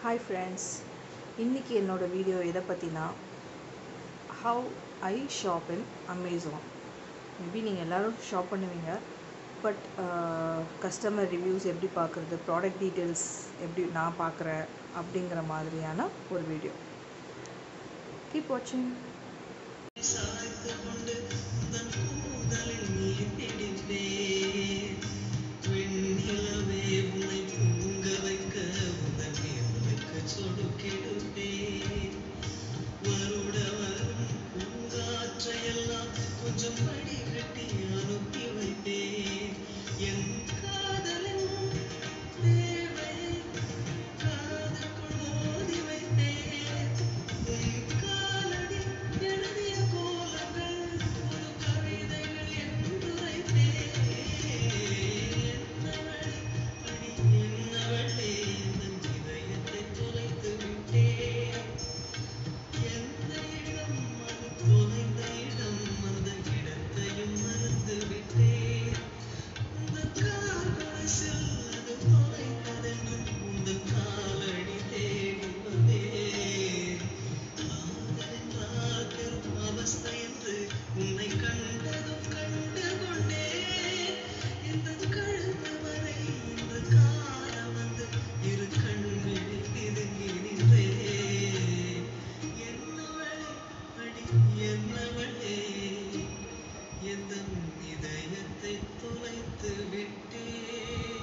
hi friends இன்றைக்கி என்னோடய video எதை பற்றினா how I shop in Amazon maybe நீங்கள் எல்லோரும் ஷாப் பண்ணுவீங்க பட் கஸ்டமர் ரிவ்யூஸ் எப்படி பார்க்குறது ப்ராடக்ட் டீட்டெயில்ஸ் எப்படி நான் பார்க்குறேன் அப்படிங்கிற மாதிரியான ஒரு வீடியோ கீப் வாட்சிங் சாய்த்து கொண்டு உந்தன் கூந்தலில் நீர் பிடிப்பேன் வெண்ணிலவே உன்னை தூங்க வைக்க உந்தன் நேர்மைக்கு சொடுக்கெடுப்பேன் வருட வரும் பூங்காற்றையெல்லாம் கொஞ்சம் வடிகட்டி அனுப்பி வைப்பேன் என் காதலின் தேவையை காதுக்குள் ஓதி வைப்பேன் உன் காலடி எழுதிய கோலங்கள் ஒரு கவிதைகள் என்றுரைப்பேன் என்னவளே அடி என்னவளே என் இதயத்தை தொலைத்து விட்டேன் எந்த இடம் அது தொலைந்த இடம் அந்த இடத்தையும் மறந்து விட்டேன் இந்த கால்கொலுசில் அது தொலைந்ததென்றும் உந்தன் காலடி தேடி வந்தேன் காதல் என்றால் பெரும் அவஸ்தை என்று உன்னை கண்டதும் கண்டு கொண்டேன் இந்த கழுத்து வரை இன்று காலம் வந்து இரு கண்களில் பிதுங்கி நின்றேன் என்னவளே அடி என்னவளே எந்தன் இதயத்தை தொலைத்து விட்டேன்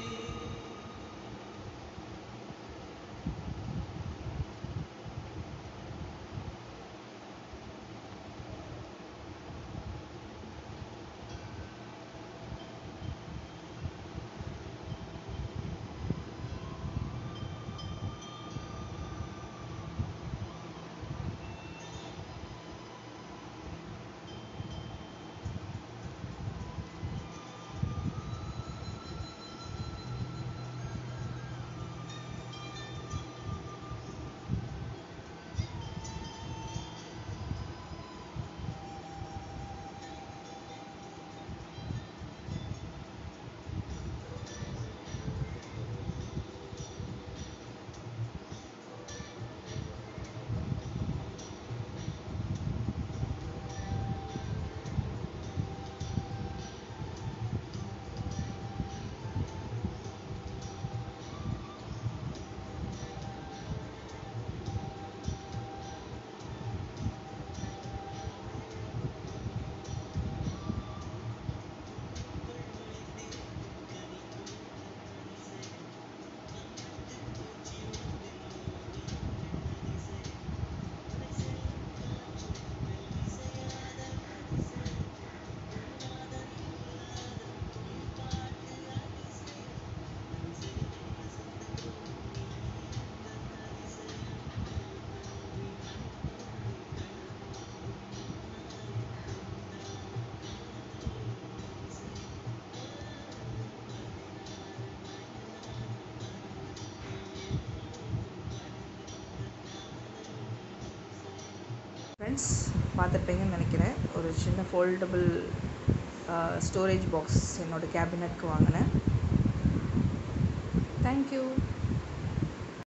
ஃப்ரெண்ட்ஸ் பார்த்துருப்பீங்கன்னு நினைக்கிறேன் ஒரு சின்ன ஃபோல்டபுள் ஸ்டோரேஜ் பாக்ஸ் என்னோடய கேபினட்க்கு வாங்கினேன் தேங்க்யூ